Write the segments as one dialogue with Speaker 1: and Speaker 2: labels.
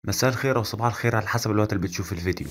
Speaker 1: مساء الخير او صباح الخير على حسب الوقت اللي بتشوف الفيديو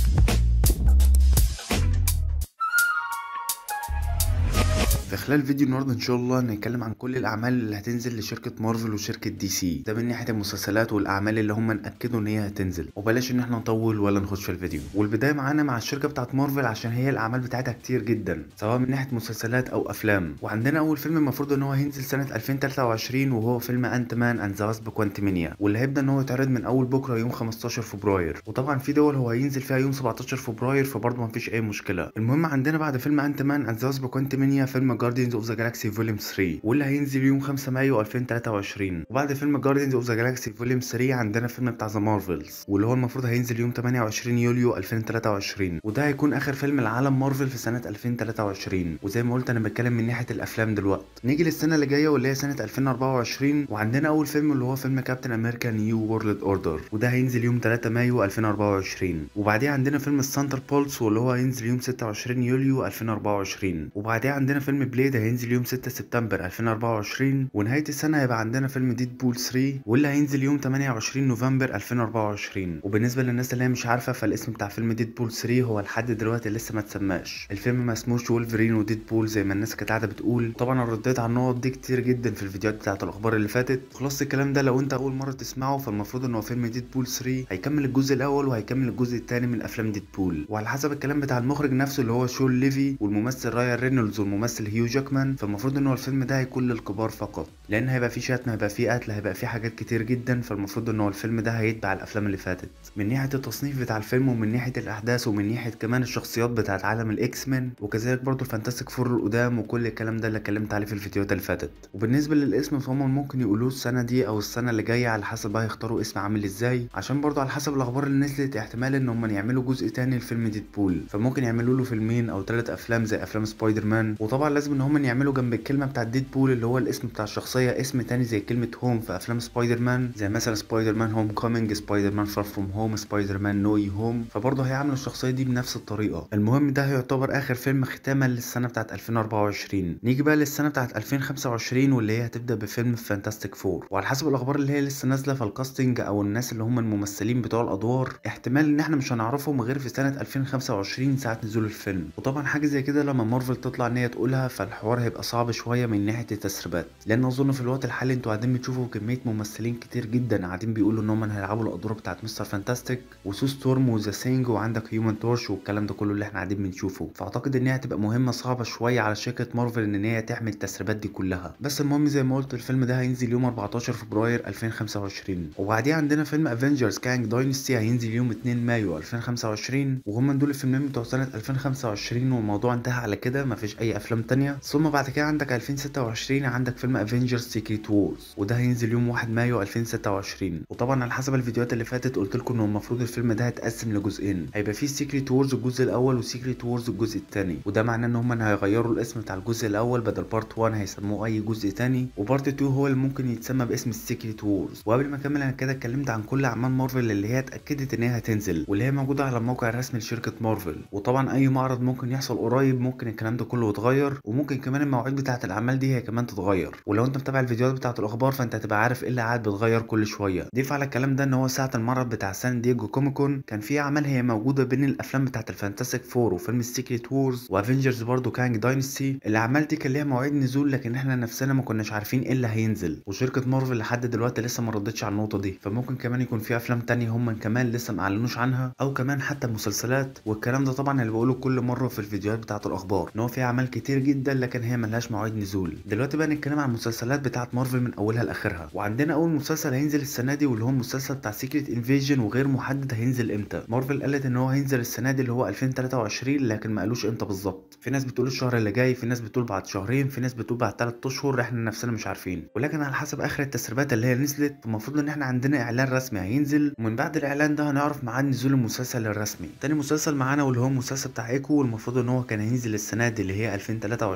Speaker 1: في خلال فيديو النهارده ان شاء الله هنتكلم عن كل الاعمال اللي هتنزل لشركه مارفل وشركه دي سي ده من ناحيه المسلسلات والاعمال اللي هم ناكدوا ان هي هتنزل وبلاش ان احنا نطول ولا نخش في الفيديو والبدايه معانا مع الشركه بتاعت مارفل عشان هي الاعمال بتاعتها كتير جدا سواء من ناحيه مسلسلات او افلام وعندنا اول فيلم المفروض ان هو هينزل سنه 2023 وهو فيلم انت مان اند ذا واسب كوانتمينيا واللي هيبدا ان هو يتعرض من اول بكره يوم 15 فبراير وطبعا في دول هو هينزل فيها يوم 17 فبراير فبرضه مفيش اي مشكله المهم عندنا بعد فيلم انت مان اند ذا واسب كوانتمينيا فيلم جاردينز اوف ذا جالاكسي فوليوم 3 واللي هينزل يوم 5 مايو 2023 وبعد فيلم جاردينز اوف ذا جالاكسي فوليوم 3 عندنا فيلم بتاع ذا مارفلز واللي هو المفروض هينزل يوم 28 يوليو 2023 وده هيكون اخر فيلم لعالم مارفل في سنه 2023 وزي ما قلت انا بتكلم من ناحيه الافلام دلوقتي نيجي للسنه اللي جايه واللي هي سنه 2024 وعندنا اول فيلم اللي هو فيلم كابتن امريكا نيو وورلد اوردر وده هينزل يوم 3 مايو 2024 وبعديها عندنا فيلم السانتر بولس واللي هو هينزل يوم 26 يوليو 2024 وبعديها عندنا فيلم بليد هينزل يوم 6 سبتمبر 2024 ونهايه السنه هيبقى عندنا فيلم ديد بول 3 واللي هينزل يوم 28 نوفمبر 2024 وبالنسبه للناس اللي هي مش عارفه فالاسم بتاع فيلم ديد بول 3 هو لحد دلوقتي لسه ما اتسماش الفيلم ما اسموش وولفرين وديد بول زي ما الناس كانت قاعده بتقول طبعا انا رديت على النقط دي كتير جدا في الفيديوهات بتاعت الاخبار اللي فاتت خلاص الكلام ده لو انت اول مره تسمعه فالمفروض ان هو فيلم ديد بول 3 هيكمل الجزء الاول وهيكمل الجزء الثاني من افلام ديد بول وعلى حسب الكلام بتاع المخرج نفسه اللي هو شون ليفي والممثل رايان رينولدز والممثل هيو جاكمان فالمفروض ان هو الفيلم ده هيكون للكبار فقط لان هيبقى فيه شتم هيبقى فيه قتل هيبقى فيه حاجات كتير جدا فالمفروض ان هو الفيلم ده هيتبع الافلام اللي فاتت من ناحيه التصنيف بتاع الفيلم ومن ناحيه الاحداث ومن ناحيه كمان الشخصيات بتاعت عالم الاكس مان وكذلك برضو الفانتاستيك فور القدام وكل الكلام ده اللي اتكلمت عليه في الفيديوهات اللي فاتت وبالنسبه للاسم فهم ممكن يقولوه السنه دي او السنه اللي جايه على حسب بقى هيختاروا اسم عامل ازاي عشان برضو على حسب الاخبار اللي نزلت احتمال ان هم يعملوا جزء تاني لفيلم ديدبول فممكن يعملوا له فيلمين او ثلاث افلام زي افلام سبايدر مان وطبعا لازم ان هم يعملوا جنب الكلمه بتاعت ديدبول اللي هو الاسم بتاع الشخصيه اسم تاني زي كلمه هوم في افلام سبايدر مان زي مثلا سبايدر مان هوم كومينج سبايدر مان فار فروم هوم سبايدر مان نوي هوم فبرضه هيعملوا الشخصيه دي بنفس الطريقه المهم ده هيعتبر اخر فيلم ختاما للسنه بتاعت 2024 نيجي بقى للسنه بتاعت 2025 واللي هي هتبدا بفيلم فانتاستيك فور وعلى حسب الاخبار اللي هي لسه نازله فالكاستنج او الناس اللي هم الممثلين بتوع الادوار احتمال ان احنا مش هنعرفهم غير في سنه 2025 ساعه نزول الفيلم وطبعا حاجه زي كده لما مارفل تطلع ان هي تقولها فالحوار هيبقى صعب شويه من ناحيه التسريبات لان اظن في الوقت الحالي انتوا قاعدين بتشوفوا كميه ممثلين كتير جدا قاعدين بيقولوا ان هم هيلعبوا الادوار بتاعت مستر فانتاستيك وسو ستورم وذا سينج وعندك هيومن تورش والكلام ده كله اللي احنا قاعدين بنشوفه فاعتقد ان هي هتبقى مهمه صعبه شويه على شركه مارفل ان هي تعمل التسريبات دي كلها بس المهم زي ما قلت الفيلم ده هينزل يوم 14 فبراير 2025 وبعديها عندنا فيلم افنجرز كانج داينستي هينزل يوم 2 مايو 2025 وهم دول الفيلمين بتوع سنه 2025 والموضوع انتهى على كده مفيش اي افلام تانية ثم بعد كده عندك 2026 عندك فيلم افنجرز سيكريت وورز وده هينزل يوم 1 مايو 2026 وطبعا على حسب الفيديوهات اللي فاتت قلت لكم ان المفروض الفيلم ده هيتقسم لجزئين هيبقى فيه سيكريت وورز الجزء الاول وسيكريت وورز الجزء الثاني وده معناه ان هم هيغيروا الاسم بتاع الجزء الاول بدل بارت 1 هيسموه اي جزء تاني وبارت 2 هو اللي ممكن يتسمى باسم السيكريت وورز وقبل ما اكمل انا كده اتكلمت عن كل اعمال مارفل اللي هي اتاكدت ان هي هتنزل واللي هي موجوده على الموقع الرسمي لشركه مارفل وطبعا اي معرض ممكن يحصل قريب ممكن الكلام ده كله يتغير وممكن كمان المواعيد بتاعه الاعمال دي هي كمان تتغير ولو انت متابع الفيديوهات بتاعه الاخبار فانت هتبقى عارف ايه اللي قاعد بيتغير كل شويه ضيف على الكلام ده ان هو ساعه المعرض بتاع سان دييجو كوميكون كان في اعمال هي موجوده بين الافلام بتاعه الفانتاستيك فور وفيلم السيكريت وورز وافنجرز برضو كانج داينستي الاعمال دي كان ليها مواعيد نزول لكن احنا نفسنا ما كناش عارفين ايه اللي هينزل وشركه مارفل لحد دلوقتي لسه ما ردتش على النقطه دي فممكن كمان يكون في افلام تانية هم كمان لسه ما اعلنوش عنها او كمان حتى مسلسلات والكلام ده طبعا اللي بقوله كل مره في الفيديوهات بتاعه الاخبار ان هو في اعمال كتير جدا لكن هي ملهاش مواعيد نزول دلوقتي بقى نتكلم عن المسلسلات بتاعه مارفل من اولها لاخرها وعندنا اول مسلسل هينزل السنه دي واللي هو المسلسل بتاع سيكريت انفيجن وغير محدد هينزل امتى مارفل قالت ان هو هينزل السنه دي اللي هو 2023 لكن ما قالوش امتى بالظبط في ناس بتقول الشهر اللي جاي في ناس بتقول بعد شهرين في ناس بتقول بعد 3 اشهر احنا نفسنا مش عارفين ولكن على حسب اخر التسريبات اللي هي نزلت المفروض ان احنا عندنا اعلان رسمي هينزل ومن بعد الاعلان ده هنعرف ميعاد نزول المسلسل الرسمي تاني مسلسل معانا واللي هو المسلسل بتاع ايكو والمفروض ان هو كان هينزل السنه دي اللي هي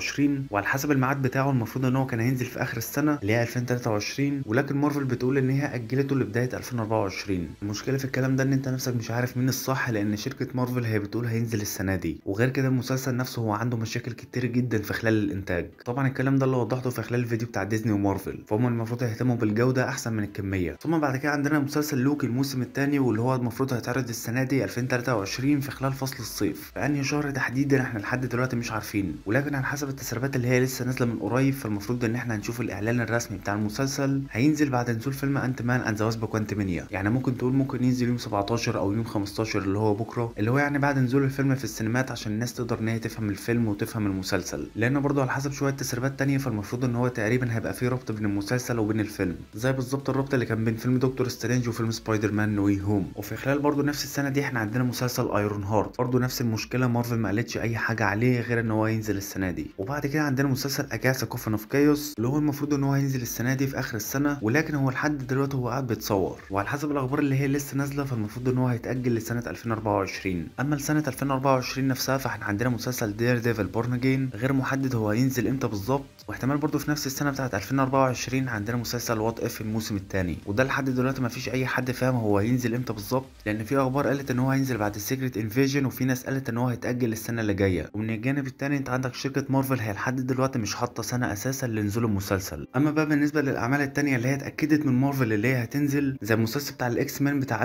Speaker 1: 2023 وعلى حسب الميعاد بتاعه المفروض ان هو كان هينزل في اخر السنه اللي هي 2023 ولكن مارفل بتقول ان هي اجلته لبدايه 2024 المشكله في الكلام ده ان انت نفسك مش عارف مين الصح لان شركه مارفل هي بتقول هينزل السنه دي وغير كده المسلسل نفسه هو عنده مشاكل كتير جدا في خلال الانتاج طبعا الكلام ده اللي وضحته في خلال الفيديو بتاع ديزني ومارفل فهم المفروض يهتموا بالجوده احسن من الكميه ثم بعد كده عندنا مسلسل لوك الموسم الثاني واللي هو المفروض هيتعرض السنه دي 2023 في خلال فصل الصيف في انهي شهر تحديدا احنا لحد دلوقتي مش عارفين ولكن على حسب التسريبات اللي هي لسه نازله من قريب فالمفروض ان احنا هنشوف الاعلان الرسمي بتاع المسلسل هينزل بعد نزول فيلم انت مان اند ذا واسب كوانتمينيا يعني ممكن تقول ممكن ينزل يوم 17 او يوم 15 اللي هو بكره اللي هو يعني بعد نزول الفيلم في السينمات عشان الناس تقدر ان هي تفهم الفيلم وتفهم المسلسل لان برضه على حسب شويه تسريبات تانية فالمفروض ان هو تقريبا هيبقى فيه ربط بين المسلسل وبين الفيلم زي بالظبط الربط اللي كان بين فيلم دكتور سترينج وفيلم سبايدر مان نوي هوم وفي خلال برضه نفس السنه دي احنا عندنا مسلسل ايرون هارت برضه نفس المشكله مارفل ما قالتش اي حاجه عليه غير ان هو ينزل السنه دي وبعد كده عندنا مسلسل اجاسا كوفن اوف كايوس اللي هو المفروض ان هو هينزل السنه دي في اخر السنه ولكن هو لحد دلوقتي هو قاعد بيتصور وعلى حسب الاخبار اللي هي لسه نازله فالمفروض ان هو هيتاجل لسنه 2024 اما لسنه 2024 نفسها فاحنا عندنا مسلسل دير ديفل بورن اجين غير محدد هو هينزل امتى بالظبط واحتمال برضه في نفس السنه بتاعه 2024 عندنا مسلسل وات اف الموسم الثاني وده لحد دلوقتي ما فيش اي حد فاهم هو هينزل امتى بالظبط لان في اخبار قالت ان هو هينزل بعد السيكريت انفيجن وفي ناس قالت ان هو هيتاجل السنه اللي جايه ومن الجانب الثاني انت عندك شركه مارفل هي لحد دلوقتي مش حاطه سنه اساسا لنزول المسلسل اما بقى بالنسبه للاعمال الثانيه اللي هي اتاكدت من مارفل اللي هي هتنزل زي المسلسل بتاع الاكس مان بتاع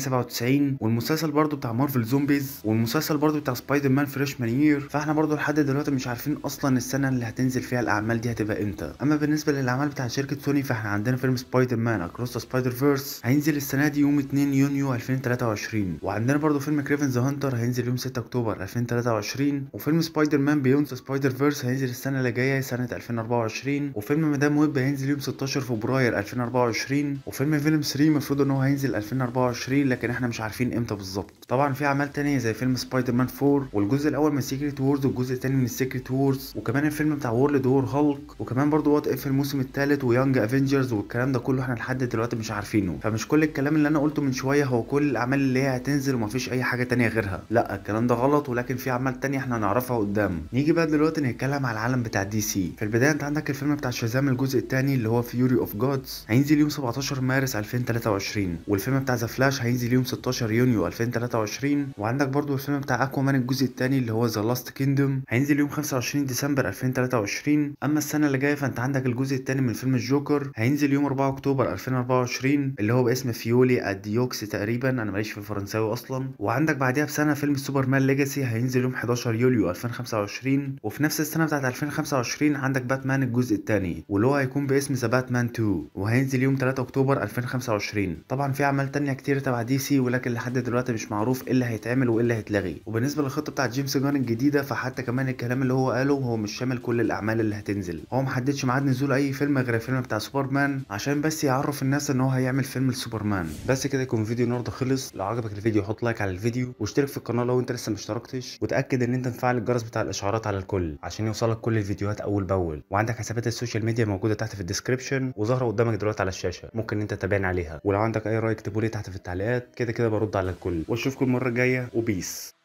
Speaker 1: 1997 والمسلسل برضه بتاع مارفل زومبيز والمسلسل برضه بتاع سبايدر مان فريش مان يير فاحنا برضه لحد دلوقتي مش عارفين اصلا السنه اللي هتنزل فيها الاعمال دي هتبقى امتى اما بالنسبه للاعمال بتاع شركه سوني فاحنا عندنا فيلم سبايدر مان اكروس سبايدر فيرس هينزل السنه دي يوم 2 يونيو 2023 وعندنا برضه فيلم كريفن ذا هانتر هينزل يوم 6 اكتوبر 2023 وفيلم سبايدر مان بيوند سبايدر فيرس هينزل السنه اللي جايه سنه 2024 وفيلم مدام ويب هينزل يوم 16 فبراير 2024 وفيلم فيلم 3 المفروض ان هو هينزل 2024 لكن احنا مش عارفين امتى بالظبط طبعا في اعمال تانية زي فيلم سبايدر مان 4 والجزء الاول من سيكريت وورز والجزء الثاني من سيكريت وورز وكمان الفيلم بتاع وورلد وور هالك وكمان برضه وات اف الموسم الثالث ويانج افنجرز والكلام ده كله احنا لحد دلوقتي مش عارفينه فمش كل الكلام اللي انا قلته من شويه هو كل الاعمال اللي هي هتنزل ومفيش اي حاجه تانية غيرها لا الكلام ده غلط ولكن في اعمال تانية احنا هنعرفها قدام نيجي بقى دلوقتي نتكلم على العالم بتاع دي سي في البدايه انت عندك الفيلم بتاع شازام الجزء الثاني اللي هو فيوري اوف جودز هينزل يوم 17 مارس 2023 والفيلم بتاع ذا فلاش هينزل يوم 16 يونيو 2023 وعندك برضو الفيلم بتاع اكوامان الجزء الثاني اللي هو ذا لاست كيندوم هينزل يوم 25 ديسمبر 2023 اما السنه اللي جايه فانت عندك الجزء الثاني من فيلم الجوكر هينزل يوم 4 اكتوبر 2024 اللي هو باسم فيولي اديوكس تقريبا انا ماليش في الفرنساوي اصلا وعندك بعديها بسنه فيلم سوبرمان ليجاسي هينزل يوم 11 يوليو 2025 وفي نفس السنه بتاعت 2025 عندك باتمان الجزء الثاني واللي هو هيكون باسم ذا باتمان 2 وهينزل يوم 3 اكتوبر 2025 طبعا في اعمال تانية كتير تبع دي سي ولكن لحد دلوقتي مش معروف ايه اللي هيتعمل وايه اللي هيتلغي وبالنسبه للخطه بتاعت جيمس جان الجديده فحتى كمان الكلام اللي هو قاله هو مش شامل كل الاعمال اللي هتنزل هو محددش ميعاد نزول اي فيلم غير الفيلم بتاع سوبرمان عشان بس يعرف الناس ان هو هيعمل فيلم لسوبرمان بس كده يكون فيديو النهارده خلص لو عجبك الفيديو حط لايك على الفيديو واشترك في القناه لو انت لسه مشتركتش وتاكد ان انت مفعل الجرس بتاع الاشعارات على الكل عشان يوصلك كل الفيديوهات اول باول وعندك حسابات السوشيال ميديا موجوده تحت في الديسكربشن وظاهره قدامك دلوقتي على الشاشه ممكن انت تتابعني عليها ولو عندك اي راي اكتبوا لي تحت في التعليقات كده كده برد على الكل واشوفكم المره الجايه وبيس